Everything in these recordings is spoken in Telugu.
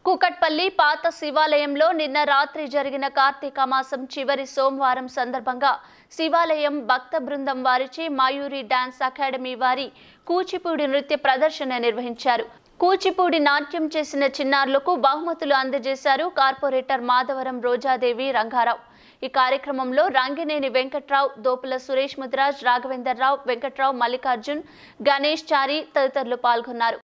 కూకట్పల్లి పాత శివాలయంలో నిన్న రాత్రి జరిగిన కార్తీక మాసం చివరి సోమవారం సందర్భంగా శివాలయం భక్త బృందం వారిచే మయూరి డాన్స్ అకాడమీ వారి కూచిపూడి నృత్య ప్రదర్శన నిర్వహించారు కూచిపూడి నాట్యం చేసిన చిన్నారులకు బహుమతులు అందజేశారు కార్పొరేటర్ మాధవరం రోజాదేవి రంగారావు ఈ కార్యక్రమంలో రంగినేని వెంకట్రావు దోపుల సురేష్ ముద్రాజ్ రాఘవేందర్ రావు వెంకట్రావు మల్లికార్జున్ గణేష్ చారి తదితరులు పాల్గొన్నారు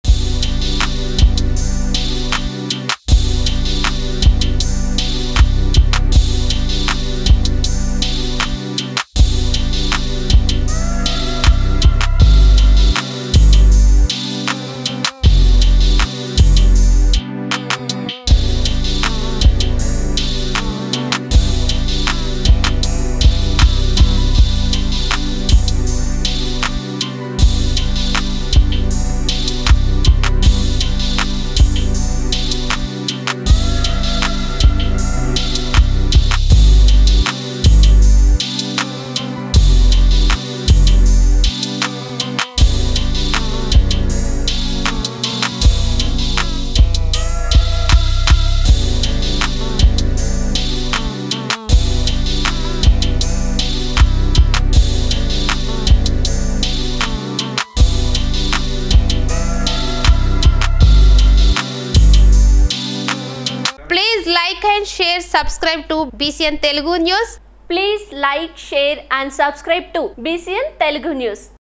Please like and share, subscribe to BCN Telugu News. Please like share and subscribe to BCN Telugu news